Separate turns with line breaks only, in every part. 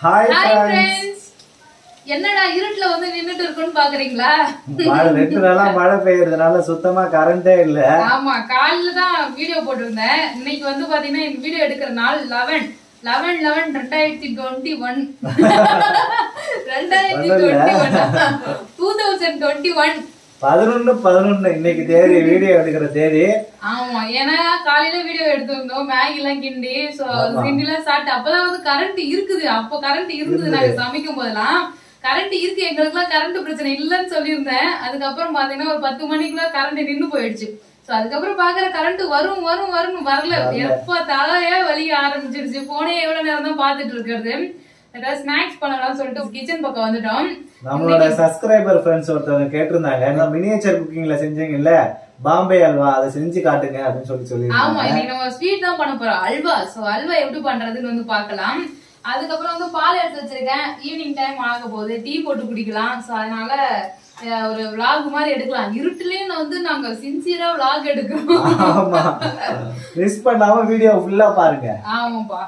Hi
hi
friends
friends என்னடா இருட்டுல வந்து நின்னுட்டு இருக்குன்னு பாக்குறீங்களா
மழை ரெண்டு நாளா மழை பெய்யறதுனால சுத்தமா கரண்டே இல்ல
ஆமா காலையில தான் வீடியோ போட்டிருந்தேன் இன்னைக்கு வந்து பாத்தீங்கன்னா இந்த வீடியோ எடுக்கிற நாள் லெவன் லெவன் லெவன் ரெண்டாயிரத்தி டுவெண்ட்டி ஒன் ரெண்டாயிரத்தி twenty one two thousand twenty one
பதினொன்னு பதினொன்னு இன்னைக்கு தேதி வீடியோ எடுக்கிற தேதி
ஆமா ஏன்னா காலையில வீடியோ எடுத்திருந்தோம் மேகி எல்லாம் கிண்டி சோ கிண்டி எல்லாம் சாப்பிட்டு அப்பதான் வந்து கரண்ட் இருக்குது அப்போ கரண்ட் இருந்தது நாங்க சமைக்கும் போதெல்லாம் கரண்ட் இருக்கு எங்களுக்கு எல்லாம் கரண்ட் பிரச்சனை இல்லைன்னு சொல்லியிருந்தேன் அதுக்கப்புறம் பாத்தீங்கன்னா ஒரு பத்து மணிக்குள்ள கரண்ட் நின்னு போயிடுச்சு சோ அதுக்கப்புறம் பாக்குற கரண்ட் வரும் வரும் வரும் வரல எப்ப தலையே வலிய ஆரம்பிச்சிருச்சு போனே எவ்வளவு நேரம் தான் பாத்துட்டு இருக்கிறது ஏதாவது ஸ்நாக்ஸ் பண்ணலாம்னு சொல்லிட்டு கிச்சன் பக்கம் வந்துட்டோம்
நம்மளோட சப்ஸ்கிரைபர் ஃப்ரெண்ட்ஸ் ஒருத்தவங்க கேட்டிருந்தாங்க இந்த மினியேச்சர் குக்கிங்ல செஞ்சீங்கல்ல பாம்பே அல்வா அதை செஞ்சு காட்டுங்க அப்படின்னு சொல்லி
ஆமா
சொல்லியிருந்தாங்க
இன்னைக்கு நம்ம ஸ்வீட் தான் பண்ண போறோம் அல்வா சோ அல்வா எப்படி பண்றதுன்னு வந்து பார்க்கலாம் அதுக்கப்புறம் வந்து பால் எடுத்து வச்சிருக்கேன் ஈவினிங் டைம் ஆக போகுது டீ போட்டு குடிக்கலாம் சோ அதனால அஹ், ஒரு vlog மாதிரி எடுக்கலாம் இருட்டுலயும் வந்து நாங்க சின்சியரா vlog எடுக்கிறோம்
ஆமா மிஸ் பண்ணாம வீடியோ ஃபுல்லா பாருங்க
ஆமாப்பா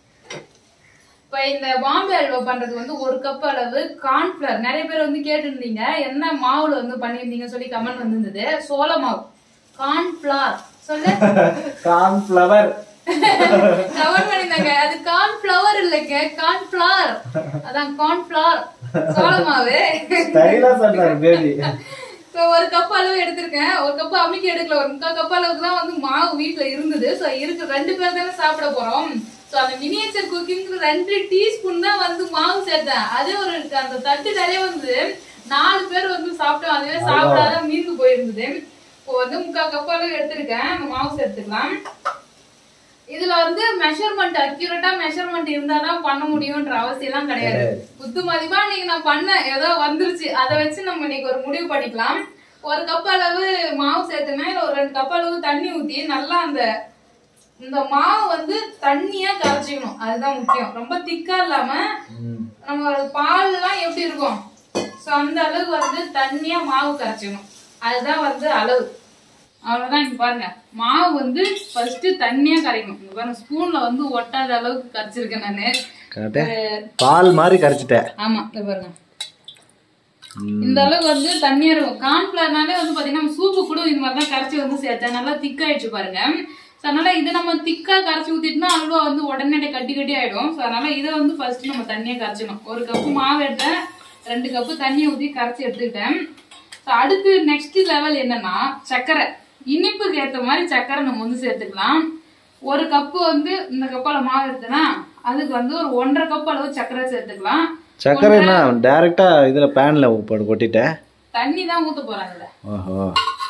இப்ப இந்த பாம்பே அல்வா பண்றது வந்து ஒரு கப் அளவு கார்ன்ஃபிளவர் நிறைய பேர் வந்து கேட்டிருந்தீங்க என்ன மாவுல வந்து பண்ணிருந்தீங்க சொல்லி கமெண்ட் வந்திருந்தது சோள மாவு கார்ன்ஃபிளவர் சொல்லு
கார்ன்ஃபிளவர்
கவர் பண்ணிருந்தாங்க அது கார்ன்ஃபிளவர் இல்லைங்க கார்ன்ஃபிளவர் அதான் கார்ன்ஃபிளவர் சோள மாவு
ஸ்டைலா சொன்னாரு பேபி
சோ ஒரு கப் அளவு எடுத்திருக்கேன் ஒரு கப் அமுக்கி எடுக்கல ஒரு முக்கால் கப் அளவுக்கு தான் வந்து மாவு வீட்ல இருந்தது சோ இருக்கு ரெண்டு பேர் தானே சாப்பிட போறோம் சோ அந்த மினியேச்சர் குக்கிங் ரெண்டு டீஸ்பூன் தான் வந்து மாவு சேர்த்தேன் அதே ஒரு அந்த தட்டு நிறைய வந்து நாலு பேர் வந்து சாப்பிட்டோம் அதுவே சாப்பிடாத மீந்து போயிருந்தது இப்போ வந்து முக்கால் கப் அளவு எடுத்திருக்கேன் அந்த மாவு சேர்த்துக்கலாம் இதுல வந்து மெஷர்மெண்ட் அக்யூரேட்டா மெஷர்மெண்ட் இருந்தாதான் பண்ண முடியும்ன்ற அவசியம் எல்லாம் கிடையாது குத்து மதிப்பா இன்னைக்கு நான் பண்ணேன் ஏதோ வந்துருச்சு அதை வச்சு நம்ம இன்னைக்கு ஒரு முடிவு பண்ணிக்கலாம் ஒரு கப் அளவு மாவு சேர்த்துனா இல்ல ஒரு ரெண்டு கப் அளவு தண்ணி ஊத்தி நல்லா அந்த இந்த மாவு வந்து தண்ணியா கரைச்சிக்கணும் அதுதான் முக்கியம் ரொம்ப திக்கா இல்லாம நம்ம பால் எல்லாம் எப்படி இருக்கும் சோ அந்த அளவுக்கு வந்து தண்ணியா மாவு கரைச்சிக்கணும் அதுதான் வந்து அளவு அவ்வளவுதான் இங்க பாருங்க மாவு வந்து ஃபர்ஸ்ட் தண்ணியா கரைக்கணும் இங்க பாருங்க ஸ்பூன்ல வந்து ஒட்டாத அளவுக்கு கரைச்சிருக்கேன் நானு
காட்டு பால் மாதிரி கரைச்சிட்டேன்
ஆமா இங்க பாருங்க இந்த அளவுக்கு வந்து தண்ணியா இருக்கும் கார்ன்ஃபிளவர்னாலே வந்து பாத்தீங்கன்னா நம்ம சூப்பு கூட இந்த மாதிரி தான் கரைச்சி வந்து சேர்த்தேன் நல்லா திக்காயிடுச்சு பாருங்க ஸோ அதனால இது நம்ம திக்கா கரைச்சி ஊத்திட்டோம்னா அல்வா வந்து உடனே கட்டி கட்டி ஆயிடும் ஸோ அதனால இதை வந்து ஃபர்ஸ்ட் நம்ம தண்ணியா கரைச்சிடணும் ஒரு கப்பு மாவு எடுத்தேன் ரெண்டு கப்பு தண்ணி ஊத்தி கரைச்சி எடுத்துக்கிட்டேன் ஸோ அடுத்து நெக்ஸ்ட் லெவல் என்னன்னா சர்க்கரை இனிப்புக்கு ஏத்த மாதிரி சர்க்கரை நம்ம வந்து சேர்த்துக்கலாம் ஒரு கப்பு வந்து இந்த கப்பால மாவு எடுத்தேன்னா அதுக்கு வந்து ஒரு ஒன்றரை கப் அளவு சர்க்கரை சேர்த்துக்கலாம்
சர்க்கரை என்ன டைரக்டா இதுல பேன்ல போட்டு கொட்டிட்டேன்
தண்ணி தான் ஊத்த போறாங்கல்ல
ஓஹோ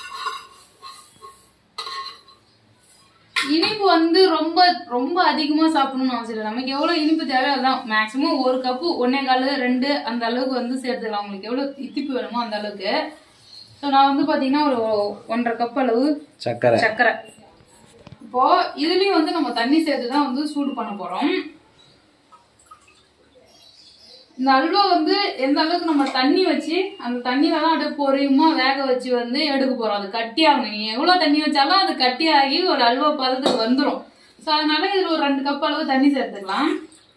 இனிப்பு வந்து ரொம்ப ரொம்ப அதிகமா சாப்பிடணும்னு அவசியம் இல்லை நமக்கு எவ்வளவு இனிப்பு தேவையோ அதான் மேக்ஸிமம் ஒரு கப்பு ஒன்னே காலு ரெண்டு அந்த அளவுக்கு வந்து சேர்த்துக்கலாம் உங்களுக்கு எவ்வளவு இனிப்பு வேணுமோ அந்த அளவுக்கு ஸோ நான் வந்து பாத்தீங்கன்னா ஒரு ஒன்றரை கப் அளவு
சர்க்கரை
சர்க்கரை இப்போ இதுலயும் வந்து நம்ம தண்ணி சேர்த்து தான் வந்து சூடு பண்ண போறோம் இந்த அல்வா வந்து எந்த அளவுக்கு நம்ம தண்ணி வச்சு அந்த தண்ணியில தான் அப்படியே பொரியுமா வேக வச்சு வந்து எடுக்க போறோம் அது கட்டியாகணும் நீ எவ்வளவு தண்ணி வச்சாலும் அது கட்டியாகி ஒரு அல்வா பதத்துக்கு வந்துரும் ஸோ அதனால இதுல ஒரு ரெண்டு கப் அளவு தண்ணி சேர்த்துக்கலாம்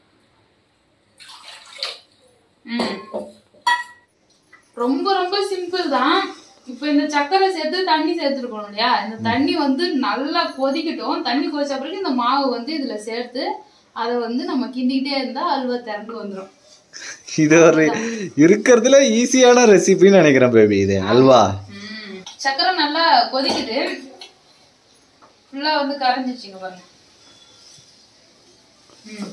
ம் ரொம்ப ரொம்ப சிம்பிள் தான் இப்போ இந்த சக்கரை சேர்த்து தண்ணி சேர்த்துருக்கணும் இல்லையா இந்த தண்ணி வந்து நல்லா கொதிக்கட்டும் தண்ணி கொதிச்ச பிறகு இந்த மாவு வந்து இதுல சேர்த்து அதை வந்து நம்ம கிண்டிக்கிட்டே இருந்தா அல்வா திறந்து வந்துடும்
இது ஒரு இருக்கிறதுல ஈஸியான ரெசிபின்னு நினைக்கிறேன் பேபி இது அல்வா
சக்கரை நல்லா கொதிக்குது ஃபுல்லா வந்து கரைஞ்சிச்சுங்க பாருங்க ம்.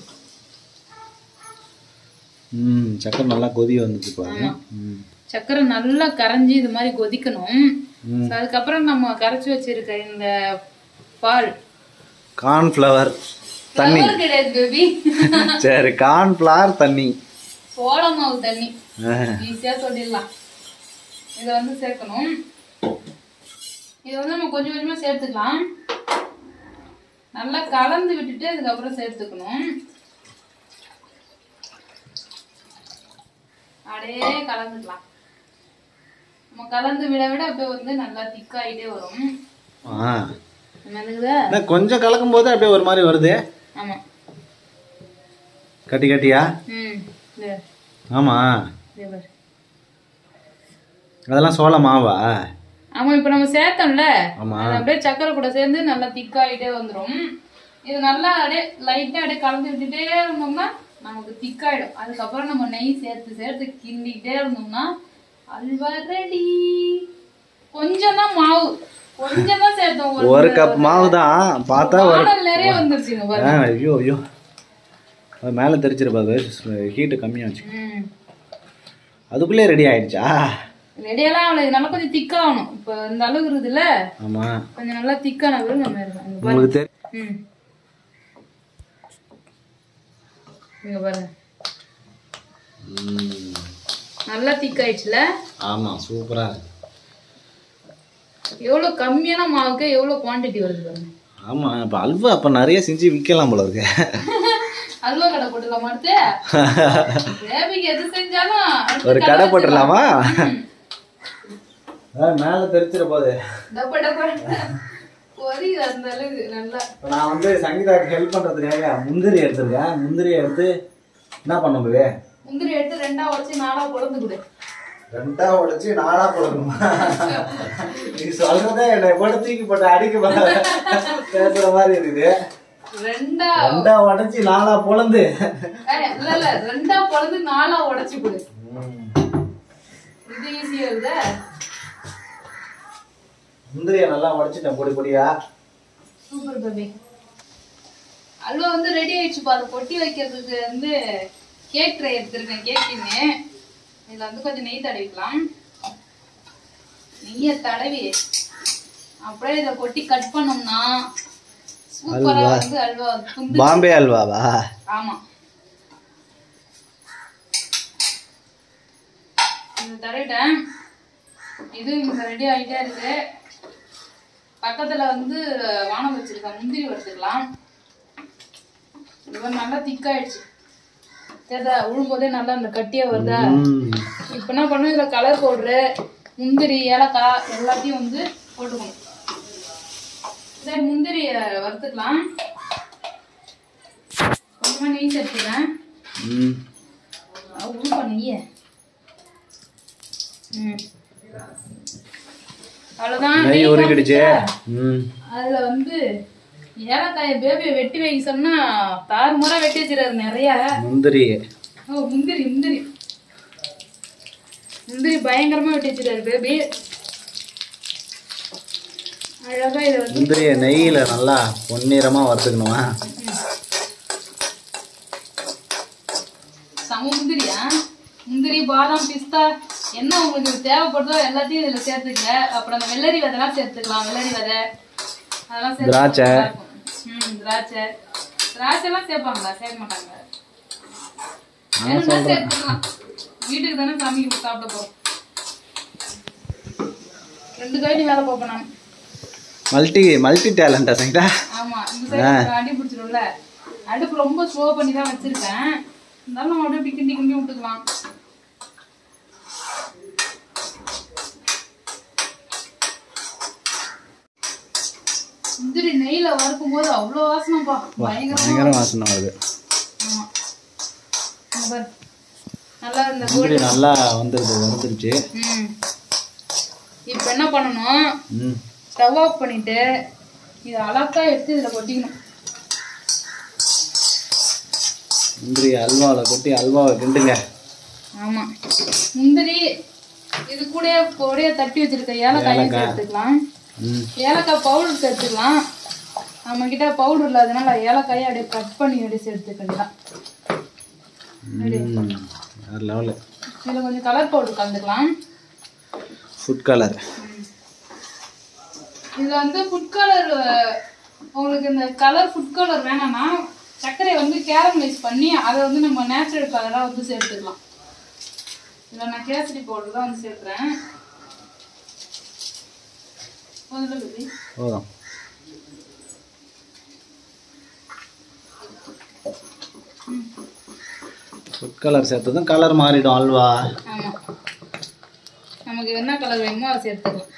ம் சக்கரை நல்லா கொதி வந்துச்சு பாருங்க ம்.
சக்கரை நல்லா கரைஞ்சி இது மாதிரி கொதிக்கணும் So, அதுக்கப்புறம் நம்ம கரைச்சி வச்சிருக்க இந்த பால்
கார்ன்ஃப்ளவர் தண்ணி
Flour கிடையாது பேபி
சரி கார்ன்ஃப்ளவர் தண்ணி
சோள மாவு தண்ணி
ஆஹ்.
ஈஸியா சொல்லிடலாம் இதை வந்து சேர்க்கணும் இதை வந்து நம்ம கொஞ்சம் கொஞ்சமா சேர்த்துக்கலாம் நல்லா கலந்து விட்டுட்டு அதுக்கப்புறம் சேர்த்துக்கணும் அப்படியே கலந்துக்கலாம் நம்ம கலந்து விட விட அப்படியே வந்து நல்லா திக்காயிட்டே வரும்
ஆ
என்னதுக்குதா
என்ன கொஞ்சம் கலக்கும் போது அப்படியே ஒரு மாதிரி வருது
ஆமா
கட்டி கட்டியா
ம் இந்த
ஆமா
இதோ பாரு.
அதெல்லாம் சோள மாவா
ஆமா இப்ப நம்ம சேர்த்தோம்ல
ஆமா
அது அப்படியே சக்கரை கூட சேர்ந்து நல்லா திக்காயிட்டே வந்துரும் இது நல்லா அப்படியே லைட்டா அப்படியே கலந்து விட்டுட்டே இருந்தோம்னா நமக்கு திக்காயிடும் அதுக்கப்புறம் நம்ம நெய் சேர்த்து சேர்த்து கிண்டிக்கிட்டே இருந்தோம்னா அல்வா ரெடி கொஞ்சம் தான் மாவு கொஞ்சம் தான் சேர்த்தோம்
ஒரு கப் மாவு தான் பார்த்தா ஒரு
பாடல் நிறைய வந்துருச்சுங்க பாரு
ஆ, ஐயோ ஐயோ அது மேலே தெரிச்சிருப்பாது ஹீட்டு கம்மியாச்சு
ம்
அதுக்குள்ளே ரெடி ஆயிடுச்சா
ரெடியெல்லாம் அவ்வளவு நல்லா கொஞ்சம் திக்காகணும் இப்போ இந்த அளவுக்கு இருக்குதுல்ல
ஆமா
கொஞ்சம் நல்லா திக்கான பிறகு நம்ம இருக்கும் இங்க பாரு
உங்களுக்கு தெரி
ம் இங்க பாருங்க
ம்,
நல்லா திக்காயிடுச்சுல
ஆமா சூப்பரா இருக்கு
எவ்வளவு கம்மியான மாவுக்கு எவ்வளவு குவாண்டிட்டி வருது பாருங்க
ஆமா இப்போ அல்வா அப்போ நிறைய செஞ்சு விற்கலாம் போல இருக்கு
அல்வா கடை போட்டுலாம் அடுத்து பேபிக்கு எது செஞ்சாலும் அடுத்து
ஒரு கடை
வச்சிடலாம்.
போட்டுடலாமா
ம்.
மேலே தெரிச்சிட போகுது
டப்பா டப்பா பொரியுது அந்த அளவுக்கு நல்லா
இப்போ நான் வந்து சங்கீதாவுக்கு ஹெல்ப் பண்ணுறதுக்காக முந்திரி எடுத்திருக்கேன் முந்திரியை எடுத்து என்ன பண்ண போவே
முந்திரி எடுத்து ரெண்டா உடச்சு நாளா குழந்து கொடு
ரெண்டா உடைச்சு நாளா போடணுமா நீ சொல்றதே என்னை போட்டு தூக்கி போட்டு அடிக்க பா- பேசுற மாதிரி இருக்குது
ரெண்டா
ரெண்டா உடைச்சு நாளா பொழந்து
ஏய், இல்ல இல்ல ரெண்டா பொழுது நாளா உடைச்சு கொடு இது ஈஸியா இருக்குதா
முந்திரிய நல்லா உடைச்சிட்டேன் பொடி பொடியா
சூப்பர் பேபி அல்வா வந்து ரெடி ஆயிடுச்சுப்பா அதை கொட்டி வைக்கிறதுக்கு வந்து கேக் ட்ரை எடுத்திருக்கேன் கேக்குன்னு இதுல வந்து கொஞ்சம் நெய் தடவிக்கலாம் நெய்யை தடவி அப்படியே இதை கொட்டி கட் பண்ணோம்னா சூப்பரா வந்து அல்வா துண்டு
பாம்பே அல்வாவா
ஆமா இது தடவிட்டேன் இது இங்க ரெடி ஆகிட்டே இருக்கு பக்கத்துல வந்து வானம் வச்சிருக்கேன் முந்திரி வறுத்துக்கலாம் இது நல்லா திக்காயிடுச்சு தெரியுதா உழும்போதே நல்லா அந்த கட்டியா வருதா
ம்.
இப்ப என்ன பண்ணும் இதுல கலர் பவுடரு முந்திரி ஏலக்காய் எல்லாத்தையும் வந்து போட்டுக்கணும் சரி முந்திரிய வறுத்துக்கலாம் கொஞ்சமா நெய் சேர்த்துக்கிறேன்
ம்.
உருப்பா நெய்ய ம் அவ்வளவுதான்
நெய்
நெய்
உருக்கிடுச்சு
காமிச்சா,
ம்
அதுல வந்து ஏலக்காய பேபியை வெட்டி வைக்க சொன்னா தாறுமாறா வெட்டி வச்சிருக்காரு நிறைய
முந்திரி
ஓ முந்திரி முந்திரி முந்திரி பயங்கரமா வெட்டி வச்சிருக்காரு பேபி அழகா இதை வந்து
முந்திரிய நெய்யில நல்லா பொன்னிறமா வறுத்துக்கணுமா
சம முந்திரியா முந்திரி பாதாம் பிஸ்தா என்ன உங்களுக்கு தேவைப்படுதோ எல்லாத்தையும் இதுல சேர்த்துக்கங்க அப்புறம் அந்த வெள்ளரி விதைலாம் சேர்த்துக்கலாம் வெள்ளரி விதை அதெல்லாம் சேர்த்து
திராட்சை.
நல்லா இருக்கும். ம் திராட்சை திராட்சை எல்லாம் சேர்ப்பாங்களா சேர்க்க மாட்டாங்க வேணும்னா சேர்த்துக்கலாம் வீட்டுக்கு தானே சாமி சாப்பிட போறோம் ரெண்டு கைடி வேலை பார்ப்பேன் நான்
மல்டி மல்டி டேலண்டா சங்கீதா
ஆமா இந்த சைடு அடி பிடிச்சிடும்ல அடுப்பு ரொம்ப ஸ்லோ பண்ணி தான் வச்சிருக்கேன் இருந்தாலும் நம்ம அப்படியே இப்படி கிண்டி கிண்டி விட்டுக்கலாம் முந்திரி நெய்ல வறுக்கும் போது அவ்வளவு வாசனைப்பா பயங்கரமா
பயங்கர வாசனை வருது
ஆமா இங்க பாரு. நல்லா இந்த
முந்திரி நல்லா வந்துருது வந்துருச்சு
ம் இப்போ என்ன பண்ணணும்
ம்
ஸ்டவ் ஆஃப் பண்ணிட்டு இதை அழகா எடுத்து இதுல கொட்டிக்கணும்
முந்திரி அல்வாவில் கொட்டி அல்வாவை கிண்டுங்க
ஆமா முந்திரி இது கூட பொடியா தட்டி வச்சிருக்க ஏலக்காயும் சேர்த்துக்கலாம்
ம்
ஏலக்காய் பவுடர் சேர்த்துக்கலாம் நம்ம கிட்ட பவுடர் இல்லாதனால ஏலக்காயை அப்படியே கட் பண்ணி அப்படியே சேர்த்துக்கலாம்
ம் வேறு லெவலு
இதுல கொஞ்சம் கலர் பவுடர் கலந்துக்கலாம்
ஃபுட் கலர்
இதுல வந்து ஃபுட் கலர் உங்களுக்கு இந்த கலர் ஃபுட் கலர் வேணாம்னா சர்க்கரையை வந்து கேரமலைஸ் பண்ணி அதை வந்து நம்ம நேச்சுரல் கலரா வந்து சேர்த்துக்கலாம் இதுல நான் கேசரி பவுடர் தான் வந்து சேர்க்குறேன் முதல்ல விதி.
போதும் ஃபுட் கலர் சேர்த்ததும் கலர் மாறிடும் அல்வா
ஆமா நமக்கு என்ன கலர் வேணுமோ அதை சேர்த்துக்கலாம்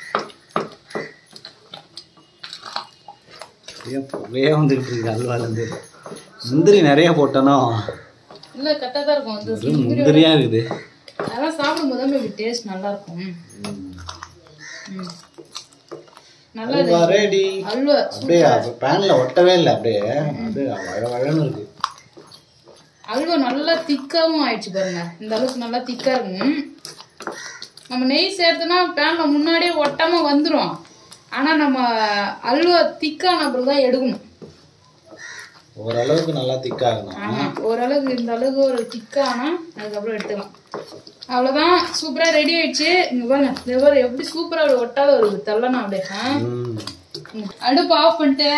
ஏன் புகையே வந்துக்கிட்டு இருக்கு அல்வாலேருந்து முந்திரி நிறைய போட்டனோ
இல்ல கரெக்டா தான் இருக்கும் அது
இது முந்திரியா இருக்குது
அதெல்லாம் சாப்பிடும்போது தான் இப்படி டேஸ்ட் நல்லா இருக்கும் ம். நல்லா
அல்வா ரெடி
அல்வா
அப்படியே பேன்ல ஒட்டவே இல்லை அப்படியே அப்படியே வழ வழன்னு இருக்கு
அல்வா நல்லா திக்காவும் ஆயிடுச்சு பாருங்க இந்த அளவுக்கு நல்லா திக்கா இருக்கும் நம்ம நெய் சேர்த்தோன்னா பேன்ல முன்னாடியே ஒட்டாம வந்துரும் ஆனா நம்ம அல்வா திக்கான அப்புறம் தான் எடுக்கணும்
ஓரளவுக்கு நல்லா திக்காகணும்
ஆமா ஓரளவுக்கு இந்த அளவுக்கு ஒரு திக்கானா அதுக்கப்புறம் எடுத்துக்கலாம் அவ்வளவுதான் சூப்பரா ரெடி ஆயிடுச்சு இங்க பாருங்க இந்த பாரு எப்படி சூப்பரா ஒரு ஒட்டாத வருது தள்ளனா அப்படியே ஆ?
ம்.
ம். அடுப்பு ஆஃப் பண்ணிட்டு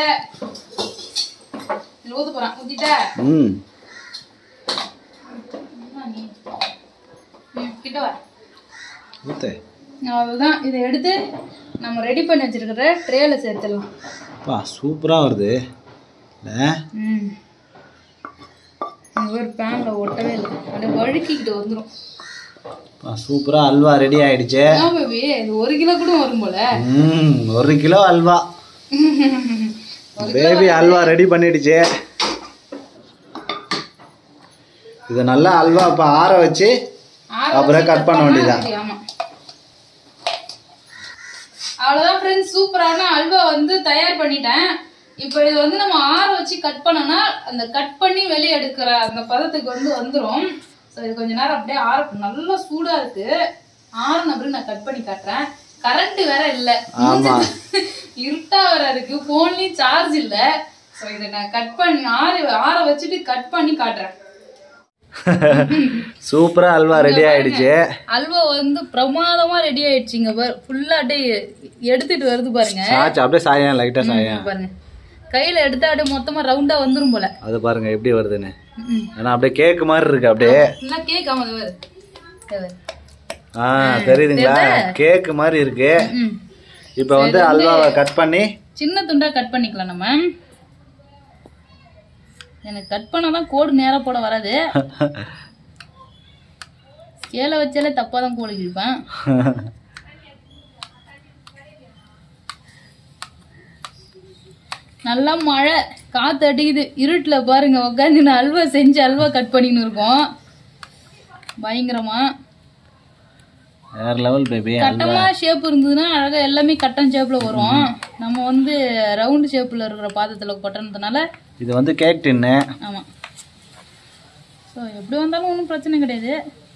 இதுல ஊத்த போறேன் ஊத்திட்டா
ம்
ம், கிட்ட வா
ஊத்து
அவ்வளவுதான் இதை எடுத்து நம்ம ரெடி பண்ணி வச்சிருக்கிற ட்ரேல சேர்த்துடலாம்
பா சூப்பரா வருது இல்ல?
ம் இந்த ஒரு பேன்ல ஒட்டவே இல்லை அப்படியே வழுக்கிக்கிட்டு வந்துடும்
பா சூப்பரா அல்வா ரெடி ஆயிடுச்சு
ஏன் பேபி இது ஒரு கிலோ கூட வரும் போல
ம் ஒரு kilo halwa baby halwa ready பண்ணிடுச்சு இது நல்லா அல்வா இப்போ ஆற வச்சு
ஆற
அப்புறம்
வச்சு
cut பண்ண
பண்ணா
வேண்டியதுதான்.
சரி, ஆமா அவ்வளவுதான் ஃப்ரெண்ட்ஸ் சூப்பரான அல்வா வந்து தயார் பண்ணிட்டேன் இப்போ இது வந்து நம்ம ஆற வச்சு கட் பண்ணோம்னா அந்த கட் பண்ணி வெளியே எடுக்கிற அந்த பதத்துக்கு வந்து வந்துரும் ஸோ இது கொஞ்ச நேரம் அப்படியே ஆற நல்லா சூடா இருக்கு ஆறுன அப்புறம் நான் கட் பண்ணி காட்டுறேன் கரண்ட் வேற இல்ல
ஆமா.
இருட்டா வேற இருக்கு போன்லயும் சார்ஜ் இல்ல ஸோ இதை நான் கட் பண்ணி ஆற ஆற வச்சுட்டு கட் பண்ணி காட்டுறேன்
சூப்பரா அல்வா ரெடி ஆயிடுச்சு
அல்வா வந்து பிரமாதமா ரெடி ஆயிடுச்சுங்க பாரு ஃபுல்லா அப்படியே எடுத்துட்டு வருது பாருங்க
சாச்சு அப்படியே சாயம் லைட்டா சாயம்
பாருங்க கையில எடுத்தா அப்படியே மொத்தமா ரவுண்டா வந்துரும் போல
அது பாருங்க எப்படி வருதுன்னு
ம்.
ஏன்னா அப்படியே கேக் மாதிரி இருக்கு அப்படியே
ஃபுல்லா கேக் ஆமா இது பாரு. இது பாரு.
ஆ தெரியுதுங்களா கேக் மாதிரி இருக்கு
ம்.
இப்போ வந்து அல்வாவை கட் பண்ணி
சின்ன துண்டா கட் பண்ணிக்கலாம் நம்ம எனக்கு கட் பண்ணாதான் கோடு நேரா போட வராது ஸ்கேல வச்சாலே தப்பா தான் கோடு கிழிப்பேன் நல்லா மழை காத்து அடிக்குது இருட்டுல பாருங்க உட்காந்து நான் அல்வா செஞ்சு அல்வா கட் பண்ணின்னு இருக்கோம் பயங்கரமா
வேற லெவல் பேபி
கட்டமா ஷேப் இருந்ததுன்னா அழகா எல்லாமே கட்டம் ஷேப்ல வரும் நம்ம வந்து ரவுண்ட் ஷேப்ல இருக்கிற பாத்திரத்துல கொட்டினதுனால
இது வந்து கேக் டின்னு
ஆமா ஸோ எப்படி வந்தாலும் ஒன்றும் பிரச்சனை கிடையாது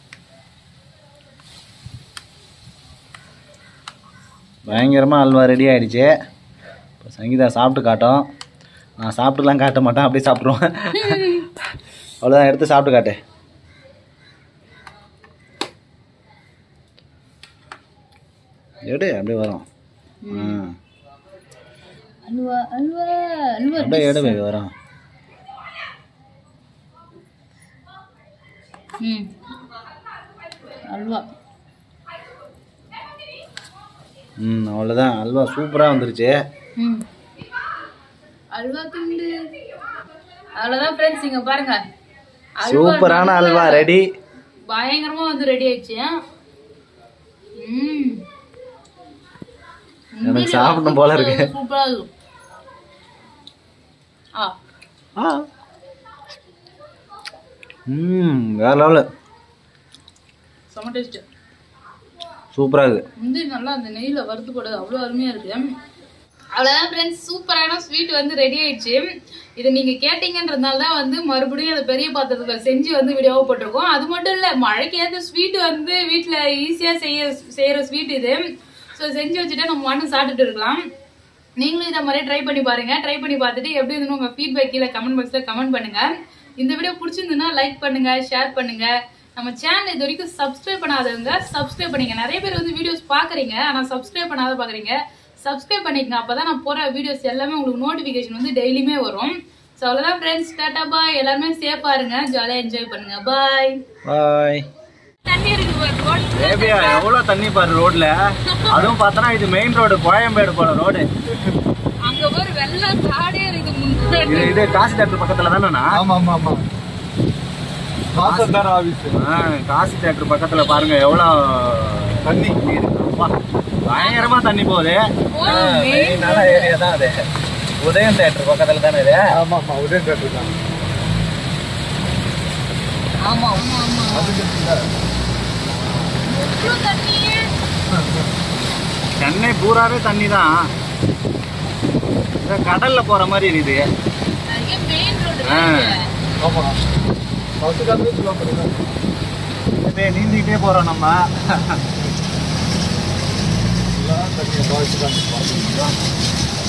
பயங்கரமா அல்வா ரெடி ஆயிடுச்சு இப்போ சங்கீதா சாப்பிட்டு காட்டும் நான் சாப்பிட்டுலாம் காட்ட மாட்டேன் அப்படியே சாப்பிட்ருவேன் அவ்வளோதான் எடுத்து சாப்பிட்டு காட்டு எடு அப்படியே வரும் ஆ
அல்வா அல்வா அல்வா
அப்படியே எடு பேபி வரும்
ம் அல்வா
ம் அவ்வளோதான் அல்வா சூப்பராக வந்துருச்சு
ம் அல்வா துண்டு அவ்வளோதான் ஃப்ரெண்ட்ஸ் இங்க பாருங்க
சூப்பரான அல்வா ரெடி
பயங்கரமா வந்து ரெடி ஆயிடுச்சு ம்
எனக்கு சாப்பிடணும் போல இருக்கு
சூப்பரா இருக்கும் ஆ
ஆ ம் வேற லெவலு
செம்ம டேஸ்ட்
சூப்பராக இருக்குது
முந்திரி நல்லா அந்த நெய்யில வறுத்து போடுறது அவ்வளோ அருமையா இருக்கு அவ்வளோதான் ஃப்ரெண்ட்ஸ் சூப்பரான ஸ்வீட் வந்து ரெடி ஆயிடுச்சு இதை நீங்க கேட்டீங்கன்றதுனால தான் வந்து மறுபடியும் அந்த பெரிய பாத்திரத்துல செஞ்சு வந்து வீடியோவை போட்டிருக்கோம் அது மட்டும் இல்ல மழைக்கு ஏற்ற ஸ்வீட் வந்து வீட்ல ஈஸியா செய்ய செய்யற ஸ்வீட் இது ஸோ செஞ்சு வச்சுட்டு நம்ம மண்ணு சாப்பிட்டுட்டு இருக்கலாம் நீங்களும் இதை மாதிரி ட்ரை பண்ணி பாருங்க ட்ரை பண்ணி பார்த்துட்டு எப்படி இருந்துன்னு உங்க ஃபீட்பேக் கீழே கமெண்ட் பாக்ஸ்ல கமெண்ட் பண்ணுங்க இந்த வீடியோ பிடிச்சிருந்துன்னா லைக் பண்ணுங்க ஷேர் பண்ணுங்க நம்ம சேனல் இது வரைக்கும் சப்ஸ்கிரைப் பண்ணாதவங்க சப்ஸ்கிரைப் பண்ணிங்க நிறைய பேர் வந்து வீடியோஸ் பாக்குறீங்க ஆனா சப்ஸ்கிரைப் பண்ணாத பாக்குறீங்க சப்ஸ்கிரைப் பண்ணிக்கங்க அப்பதான் நான் போற வீடியோஸ் எல்லாமே உங்களுக்கு நோட்டிபிகேஷன் வந்து டெய்லியுமே வரும் ஸோ அவ்வளோதான் ஃப்ரெண்ட்ஸ் டாட்டா பாய் எல்லாருமே சேஃபா இருங்க ஜாலியா என்ஜாய் பண்ணுங்க பாய்
பாய்
தண்ணி இருக்கு பாரு, road.
பேபியா எவ்வளோ தண்ணி பாரு ரோட்ல அதுவும் பார்த்தோன்னா இது மெயின் ரோடு கோயம்பேடு போல ரோடு
அங்க ஒரு வெள்ளம் காடே இருக்கு முன்னாடி
இது இது காசி தேட்டர் பக்கத்துல தானேண்ணா
ஆமா ஆமா ஆமா தாசில்தார் ஆபீஸ்
ஆ, காசி தேட்டர் பக்கத்துல பாருங்க எவ்வளோ
தண்ணி
அப்பா, பயங்கரமா தண்ணி போகுது
ஓ, main
நல்ல ஏரியா தான் அது உதயம் தேட்டர் பக்கத்துல தானே இது
ஆமா ஆமா உதயம் தேட்டர் தான்
ஆமா ஆமா ஆமா
அதுக்கு இல்லை.
எவ்வளவு தண்ணி
சென்னை பூராவே தண்ணி தான் கடல்ல போற மாதிரி இருக்குது
நிறைய மெயின் ரோடு
ஆ.
ஆமா பத்து காலத்துல சொல்ல போறீங்க
அப்படியே நீந்திக்கிட்டே போறோம் நம்ம
எல்லாம் தண்ணியை பாய்ச்சி தான்